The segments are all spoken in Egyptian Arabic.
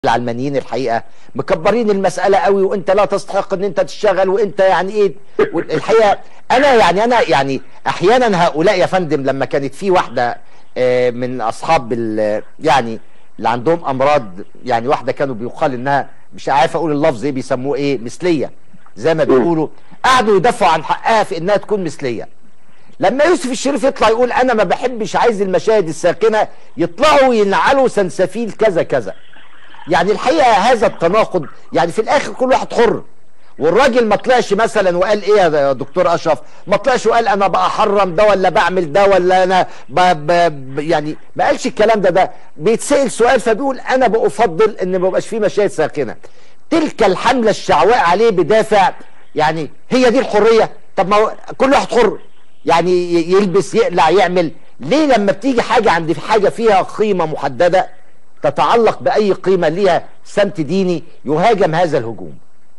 العلمانيين الحقيقه مكبرين المساله قوي وانت لا تستحق ان انت تشتغل وانت يعني ايه الحقيقه انا يعني انا يعني احيانا هؤلاء يا فندم لما كانت في واحده آه، من اصحاب ال- يعني اللي عندهم امراض يعني واحده كانوا بيقال انها مش عارف اقول اللفظ ايه بيسموه ايه مثليه زي ما بيقولوا قعدوا يدافعوا عن حقها في انها تكون مثليه لما يوسف الشريف يطلع يقول انا ما بحبش عايز المشاهد الساخنه يطلعوا ينعلوا سنسفيل كذا كذا يعني الحقيقه هذا التناقض يعني في الاخر كل واحد حر والراجل ما طلعش مثلا وقال ايه يا دكتور اشرف ما طلعش وقال انا بحرم ده ولا بعمل ده ولا انا ب ب ب يعني ما قالش الكلام ده ده بيتسال سؤال فبيقول انا بفضل ان ما يبقاش فيه مشاهد ساخنه تلك الحمله الشعواء عليه بدافع يعني هي دي الحريه طب ما هو كل واحد حر يعني ي- يلبس يقلع يعمل ليه لما بتيجي حاجه عند حاجه فيها قيمه محدده تتعلق باي قيمه ليها سمت ديني يهاجم هذا الهجوم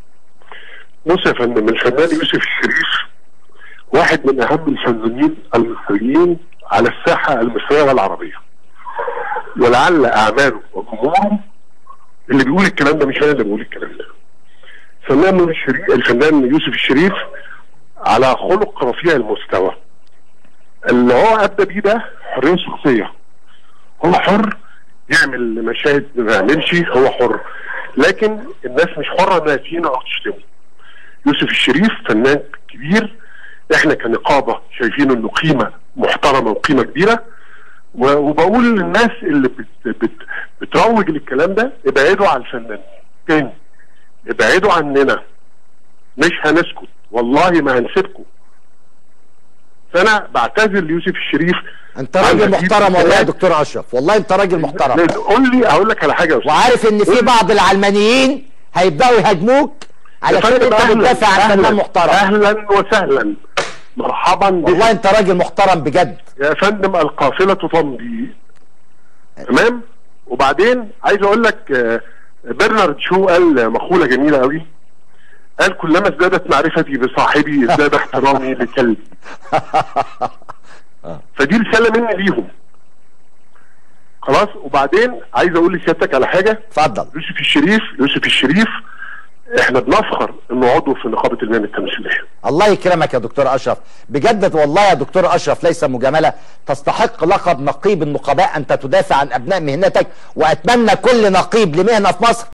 بص يا فندم الفنان يوسف الشريف واحد من اهم الفنانين المصريين على الساحه المصريه والعربيه ولعل اعماله وجمهوره اللي بيقول الكلام ده مش انا اللي بقول الكلام ده الفنان نور الشريف الفنان يوسف الشريف على خلق رفيع المستوى اللي هو ادى بيه ده حريه شخصيه هو حر يعمل مشاهد ما يعملش هو حر لكن الناس مش حره انها تهينه او تشتمه يوسف الشريف فنان كبير احنا كنقابه شايفينه انه قيمه محترمه وقيمه كبيره و- وبقول للناس اللي بت بت بتروج للكلام ده ابعدوا عن الفنان تاني ابعدوا عننا مش هنسكت والله ما هنسيبكم فانا بعتذر ليوسف الشريف انت عن راجل هذه محترم والله يا الكلام. دكتور اشرف والله انت راجل محترم قول لي اقول لك على حاجه يا أستاذ. وعارف ان في بعض العلمانيين هيبداوا يهاجموك علشان فندم، انت أهلاً- بتدافع عن أهلاً- فنان محترم اهلا وسهلا مرحبا بك والله انت راجل محترم بجد يا فندم القافله تمضي تمام وبعدين عايز اقول لك آه، برنارد شو قال مقوله جميله قوي قال كلما ازدادت معرفتي بصاحبي ازداد احترامي لكلبي فدي رساله مني ليهم خلاص وبعدين عايز اقول لسيادتك على حاجه اتفضل يوسف الشريف يوسف الشريف احنا بنفخر انه عضو في نقابه المهن التمثيليه الله يكرمك يا دكتور اشرف بجد والله يا دكتور اشرف ليس مجامله تستحق لقب نقيب النقباء انت تدافع عن ابناء مهنتك واتمنى كل نقيب لمهنه في مصر